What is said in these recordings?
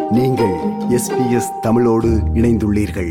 நீங்கள் எஸ்பிஎஸ் தமிழோடு இணைந்துள்ளீர்கள்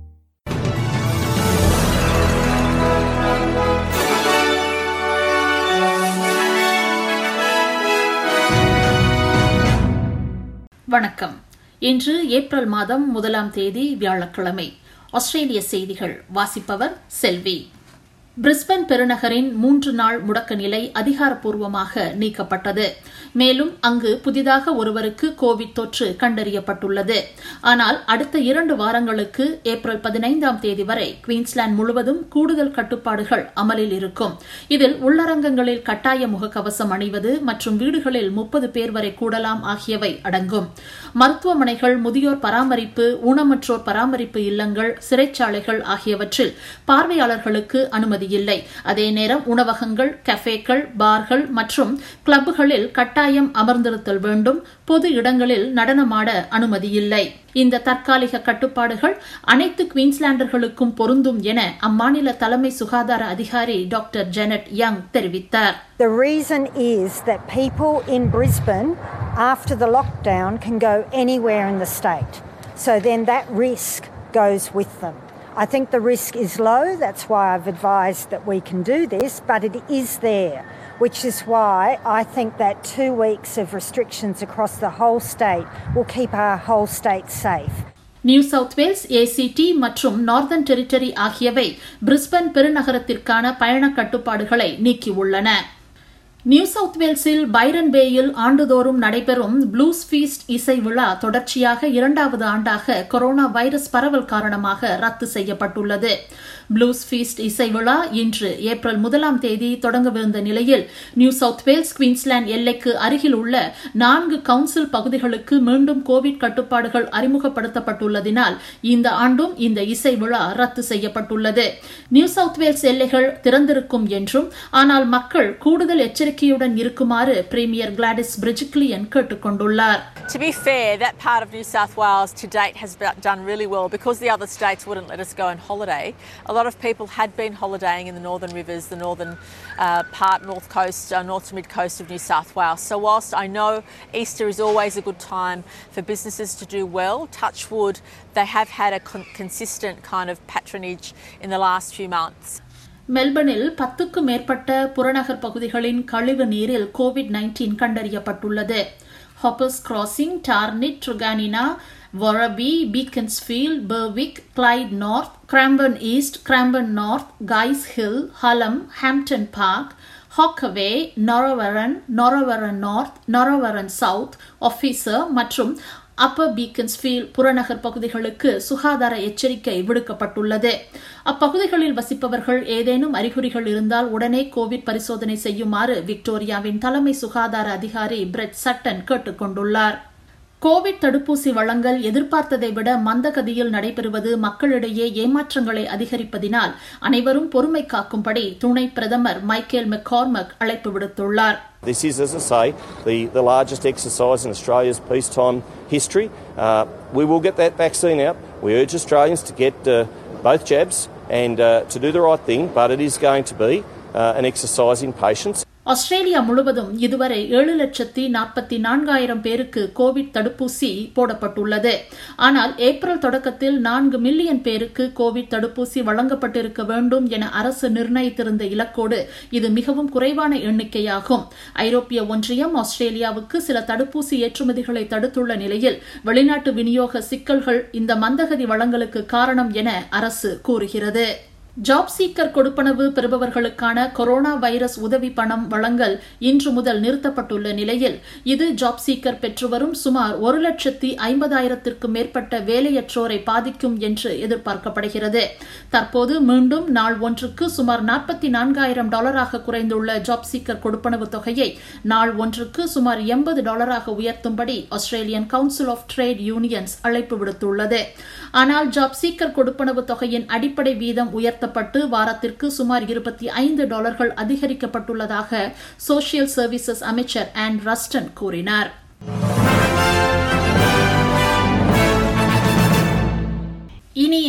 வணக்கம் இன்று ஏப்ரல் மாதம் முதலாம் தேதி வியாழக்கிழமை ஆஸ்திரேலிய செய்திகள் வாசிப்பவர் செல்வி பிரிஸ்பன் பெருநகரின் மூன்று நாள் முடக்க நிலை அதிகாரப்பூர்வமாக நீக்கப்பட்டது மேலும் அங்கு புதிதாக ஒருவருக்கு கோவிட் தொற்று கண்டறியப்பட்டுள்ளது ஆனால் அடுத்த இரண்டு வாரங்களுக்கு ஏப்ரல் பதினைந்தாம் தேதி வரை குயின்ஸ்லாந்து முழுவதும் கூடுதல் கட்டுப்பாடுகள் அமலில் இருக்கும் இதில் உள்ளரங்கங்களில் கட்டாய முகக்கவசம் அணிவது மற்றும் வீடுகளில் முப்பது பேர் வரை கூடலாம் ஆகியவை அடங்கும் மருத்துவமனைகள் முதியோர் பராமரிப்பு ஊனமற்றோர் பராமரிப்பு இல்லங்கள் சிறைச்சாலைகள் ஆகியவற்றில் பார்வையாளர்களுக்கு அனுமதி இல்லை அதே நேரம் உணவகங்கள் கஃபேக்கள் பார்கள் மற்றும் கிளப்புகளில் கட்டாயம் அமர்ந்திருத்தல் வேண்டும் பொது இடங்களில் நடனமாட அனுமதி இல்லை இந்த தற்காலிக கட்டுப்பாடுகள் அனைத்து குயின்ஸ்லாண்டர்களுக்கும் பொருந்தும் என அம்மாநில தலைமை சுகாதார அதிகாரி டாக்டர் ஜெனட் யங் தெரிவித்தார் The reason is that people in Brisbane, after the lockdown, can go anywhere in the state. So then that risk goes with them. I think the risk is low, that's why I've advised that we can do this, but it is there, which is why I think that two weeks of restrictions across the whole state will keep our whole state safe. New South Wales ACT மற்றும் Northern Territory ஆகியவை Brisbane பெருநகரத்திற்கான பயண கட்டுப்பாடுகளை நீக்கியுள்ளன New South வேல்ஸில் Byron பேயில் ஆண்டுதோறும் நடைபெறும் ப்ளூஸ் ஃபீஸ்ட் இசை விழா தொடர்ச்சியாக இரண்டாவது ஆண்டாக கொரோனா வைரஸ் பரவல் காரணமாக ரத்து செய்யப்பட்டுள்ளது ப்ளூஸ் ஃபீஸ்ட் இசை விழா இன்று ஏப்ரல் முதலாம் தேதி தொடங்கவிருந்த நிலையில் நியூ சவுத் வேல்ஸ் குயின்ஸ்லாந்து எல்லைக்கு அருகில் உள்ள நான்கு கவுன்சில் பகுதிகளுக்கு மீண்டும் கோவிட் கட்டுப்பாடுகள் அறிமுகப்படுத்தப்பட்டுள்ளதினால் இந்த ஆண்டும் இந்த இசை விழா ரத்து செய்யப்பட்டுள்ளது நியூ சவுத் வேல்ஸ் எல்லைகள் திறந்திருக்கும் என்றும் ஆனால் மக்கள் கூடுதல் எச்சரிக்கையுடன் இருக்குமாறு பிரீமியர் கிளாடிஸ் பிரிஜிக்லியன் கேட்டுக் கொண்டுள்ளார் To be fair, that part of New South Wales to date has be- done really well because the other states wouldn't let us go on holiday. A lot of people had been holidaying in the northern rivers, the northern uh, part, north coast, uh, north to mid coast of New South Wales. So, whilst I know Easter is always a good time for businesses to do well, touch wood, they have had a con- consistent kind of patronage in the last few months. மெல்பர்னில் பத்துக்கும் மேற்பட்ட புறநகர் பகுதிகளின் கழிவு நீரில் covid nineteen கண்டறியப்பட்டுள்ளது Hoppers Crossing Tarneit Truganina Werribee Beaconsfield Berwick Clyde North Cranbourne East Cranbourne North Guys Hill Hallam Hampton Park Harkaway Narre Warren Narre Warren North Narre Warren South Officer மற்றும் Upper பீக்கன்ஸ்ஃபீல் புறநகர் பகுதிகளுக்கு சுகாதார எச்சரிக்கை விடுக்கப்பட்டுள்ளது அப்பகுதிகளில் வசிப்பவர்கள் ஏதேனும் அறிகுறிகள் இருந்தால் உடனே கோவிட் பரிசோதனை செய்யுமாறு விக்டோரியாவின் தலைமை சுகாதார அதிகாரி பிரெட் சட்டன் கேட்டுக் கொண்டுள்ளார் கோவிட் தடுப்பூசி வழங்கல் எதிர்பார்த்ததை விட மந்தகதியில் நடைபெறுவது மக்களிடையே ஏமாற்றங்களை அதிகரிப்பதினால் அனைவரும் பொறுமை காக்கும்படி துணை பிரதமர் மைக்கேல் மெக்கார்மக் அழைப்பு விடுத்துள்ளார் This is, as I say, the, the largest exercise in Australia's peacetime history. Uh, we will get that vaccine out. We urge Australians to get uh, both jabs and uh, to do the right thing, but it is going to be uh, an exercise in patience. Australia முழுவதும் இதுவரை ஏழு லட்சத்தி நாற்பத்தி நான்காயிரம் பேருக்கு Covid தடுப்பூசி போடப்பட்டுள்ளது ஆனால் ஏப்ரல் தொடக்கத்தில் நான்கு மில்லியன் பேருக்கு கோவிட் தடுப்பூசி வழங்கப்பட்டிருக்க வேண்டும் என அரசு நிர்ணயித்திருந்த இலக்கோடு இது மிகவும் குறைவான எண்ணிக்கையாகும் ஐரோப்பிய ஒன்றியம் ஆஸ்திரேலியாவுக்கு சில தடுப்பூசி ஏற்றுமதிகளை தடுத்துள்ள நிலையில் வெளிநாட்டு விநியோக சிக்கல்கள் இந்த மந்தகதி வழங்கலுக்கு காரணம் என அரசு கூறுகிறது ஜாப் சீக்கர் கொடுப்பனவு பெறுபவர்களுக்கான கொரோனா வைரஸ் உதவி பணம் வழங்கல் இன்று முதல் நிறுத்தப்பட்டுள்ள நிலையில் இது ஜாப் சீக்கர் பெற்றுவரும் சுமார் ஒரு லட்சத்தி ஐம்பதாயிரத்திற்கும் மேற்பட்ட வேலையற்றோரை பாதிக்கும் என்று எதிர்பார்க்கப்படுகிறது தற்போது மீண்டும் நாள் ஒன்றுக்கு சுமார் நாற்பத்தி நான்காயிரம் டாலராக குறைந்துள்ள ஜாப் சீக்கர் கொடுப்பனவு தொகையை நாள் ஒன்றுக்கு சுமார் எண்பது டாலராக உயர்த்தும்படி Australian Council of Trade Unions அழைப்பு விடுத்துள்ளது ஆனால் ஜாப் சீக்கர் கொடுப்பனவு தொகையின் அடிப்படை வீதம் உயர்த்த உயர்த்தப்பட்டு வாரத்திற்கு சுமார் இருபத்தி ஐந்து டாலர்கள் அதிகரிக்கப்பட்டுள்ளதாக சோசியல் சர்வீசஸ் அமைச்சர் ஆன் ரஸ்டன் கூறினார் இனி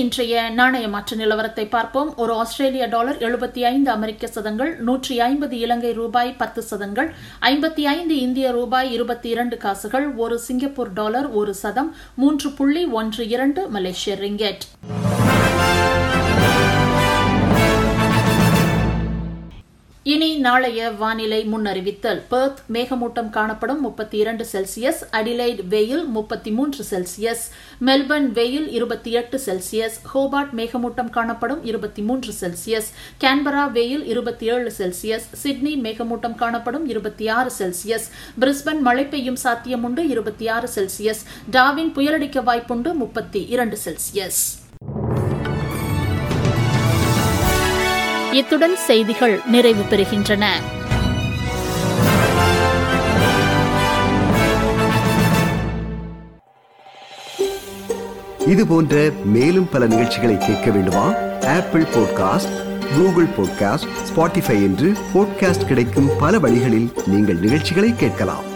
இன்றைய நாணய மாற்று நிலவரத்தை பார்ப்போம் ஒரு ஆஸ்திரேலிய டாலர் எழுபத்தி ஐந்து அமெரிக்க சதங்கள் நூற்றி ஐம்பது இலங்கை ரூபாய் பத்து சதங்கள் ஐம்பத்தி ஐந்து இந்திய ரூபாய் இருபத்தி இரண்டு காசுகள் ஒரு சிங்கப்பூர் டாலர் ஒரு சதம் மூன்று புள்ளி ஒன்று இரண்டு மலேசிய ரிங்கெட் இனி நாளைய வானிலை முன்னறிவித்தல் பெர்த் மேகமூட்டம் காணப்படும் முப்பத்தி இரண்டு செல்சியஸ் அடிலைட் வெயில் முப்பத்தி மூன்று செல்சியஸ் மெல்பர்ன் வெயில் இருபத்தி எட்டு செல்சியஸ் ஹோபார்ட் மேகமூட்டம் காணப்படும் இருபத்தி மூன்று செல்சியஸ் கேன்பரா வெயில் இருபத்தி ஏழு செல்சியஸ் சிட்னி மேகமூட்டம் காணப்படும் இருபத்தி ஆறு செல்சியஸ் பிரிஸ்பன் மழை பெய்யும் சாத்தியமுண்டு இருபத்தி ஆறு செல்சியஸ் டாவின் புயலடிக்க வாய்ப்புண்டு முப்பத்தி இரண்டு செல்சியஸ் இத்துடன் செய்திகள் நிறைவு பெறுகின்றன இது போன்ற மேலும் பல நிகழ்ச்சிகளை கேட்க வேண்டுமா Apple podcast Google podcast Spotify என்று பாட்காஸ்ட் கிடைக்கும் பல வழிகளில் நீங்கள் நிகழ்ச்சிகளை கேட்கலாம்